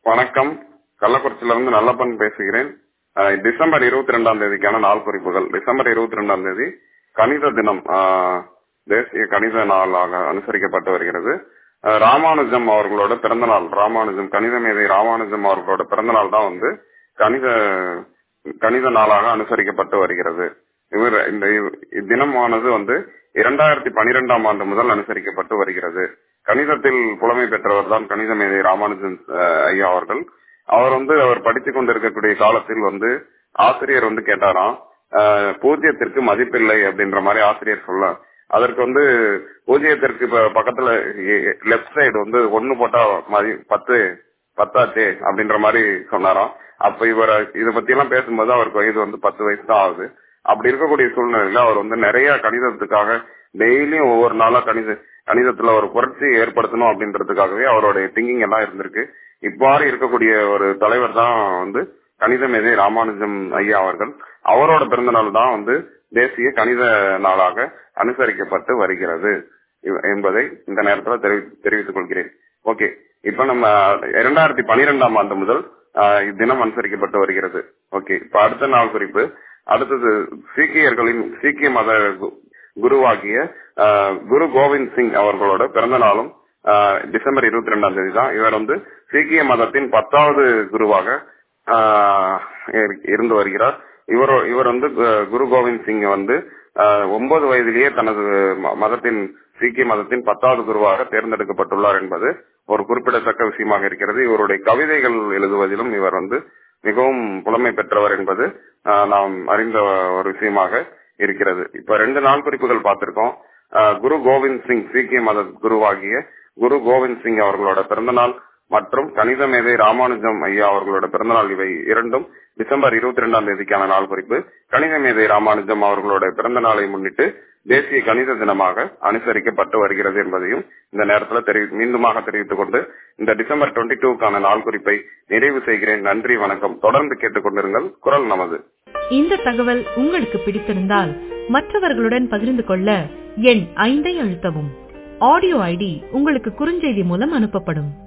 வணக்கம் கள்ளக்குறிச்சியிலிருந்து நல்லப்பன் பேசுகிறேன் அஹ் டிசம்பர் இருபத்தி ரெண்டாம் தேதிக்கான நாள் குறிப்புகள் டிசம்பர் இருபத்தி ரெண்டாம் தேதி கணித தினம் அஹ், தேசிய கணித நாளாக அனுசரிக்கப்பட்டு வருகிறது அஹ், ராமானுஜம் அவர்களோட பிறந்த நாள் ராமானுஜம் கணித மேதை ராமானுஜம் அவர்களோட பிறந்த நாள் தான் வந்து கணித கணித நாளாக அனுசரிக்கப்பட்டு வருகிறது இவர் இந்த இத்தினமானது வந்து இரண்டாயிரத்தி பனிரெண்டாம் ஆண்டு முதல் அனுசரிக்கப்பட்டு வருகிறது கணிதத்தில் புலமை பெற்றவர் தான் கணித மேதை ராமானுஜன் அஹ், ஐயா அவர்கள் அவர் வந்து அவர் படித்துக் கொண்டிருக்கக்கூடிய காலத்தில் வந்து ஆசிரியர் வந்து கேட்டாராம் அஹ், பூஜ்ஜியத்திற்கு மதிப்பில்லை அப்படின்ற மாதிரி ஆசிரியர் சொல்ல அதற்கு வந்து பூஜ்ஜியத்திற்கு ப- பக்கத்துல லெப்ட் சைடு வந்து ஒன்னு போட்டா மதி பத்து பத்தாச்சே அப்படின்ற மாதிரி சொன்னாராம் அப்ப இவர் இத பத்தி எல்லாம் பேசும்போது அவருக்கு வயது வந்து பத்து வயசு தான் ஆகுது அப்படி இருக்கக்கூடிய சூழ்நிலையில அவர் வந்து நிறைய கணிதத்துக்காக டெய்லியும் ஒவ்வொரு நாளா கணித கணிதத்துல ஒரு புரட்சி ஏற்படுத்தணும் அப்படின்றதுக்காகவே அவருடைய திங்கிங் எல்லாம் இருந்திருக்கு இவ்வாறு இருக்கக்கூடிய ஒரு தலைவர் தான் வந்து கணித மேதை ராமானுஜம் ஐயா அவர்கள் அவரோட பிறந்த நாள் தான் வந்து தேசிய கணித நாளாக அனுசரிக்கப்பட்டு வருகிறது இவ- என்பதை இந்த நேரத்தில் தெரிவி- தெரிவித்துக் கொள்கிறேன் ஓகே இப்ப நம்ம இரண்டாயிரத்தி பனிரெண்டாம் ஆண்டு முதல் ஆஹ், இத்தினம் அனுசரிக்கப்பட்டு வருகிறது ஓகே இப்ப அடுத்த நாள் குறிப்பு அடுத்தது சீக்கியர்களின் சீக்கிய மத கு- குருவாகிய ஆஹ், குரு கோவிந்த் சிங் அவர்களோட பிறந்த நாளும் ஆஹ், டிசம்பர் இருபத்தி ரெண்டாம் தேதி தான் இவர் வந்து சீக்கிய மதத்தின் பத்தாவது குருவாக ஆஹ், இரு- இருந்து வருகிறார் இவர் இவர் வந்து கு- குரு கோவிந்த் சிங் வந்து ஆஹ், ஒன்பது வயதிலேயே தனது ம- மதத்தின் சீக்கிய மதத்தின் பத்தாவது குருவாக தேர்ந்தெடுக்கப்பட்டுள்ளார் என்பது ஒரு குறிப்பிடத்தக்க விஷயமாக இருக்கிறது இவருடைய கவிதைகள் எழுதுவதிலும் இவர் வந்து மிகவும் புலமை பெற்றவர் என்பது ஆஹ், நாம் அறிந்த ஒரு விஷயமாக இருக்கிறது இப்ப ரெண்டு நாள் குறிப்புகள் பார்த்திருக்கோம் ஆஹ், குரு கோவிந்த் சிங் சீக்கிய மத குருவாகிய குரு கோவிந்த் சிங் அவர்களோட பிறந்தநாள் மற்றும் கணித மேதை ராமானுஜம் ஐயா அவர்களோட பிறந்தநாள் இவை இரண்டும் டிசம்பர் இருபத்தி ரெண்டாம் தேதிக்கான நாள் குறிப்பு கணித மேதை ராமானுஜம் அவர்களோட பிறந்த நாளை முன்னிட்டு தேசிய கணித தினமாக அனுசரிக்கப்பட்டு வருகிறது என்பதையும் இந்த நேரத்தில் தெரிவி மீண்டுமாக தெரிவித்துக் கொண்டு இந்த டிசம்பர் டுவெண்ட்டி டூக்கான நாள் குறிப்பை நிறைவு செய்கிறேன் நன்றி வணக்கம் தொடர்ந்து கேட்டுக்கொண்டிருங்கள் குரல் நமது இந்த தகவல் உங்களுக்கு பிடித்திருந்தால் மற்றவர்களுடன் பகிர்ந்து கொள்ள எண் ஐந்தை அழுத்தவும் ஆடியோ ஐடி உங்களுக்கு குறுஞ்செய்தி மூலம் அனுப்பப்படும்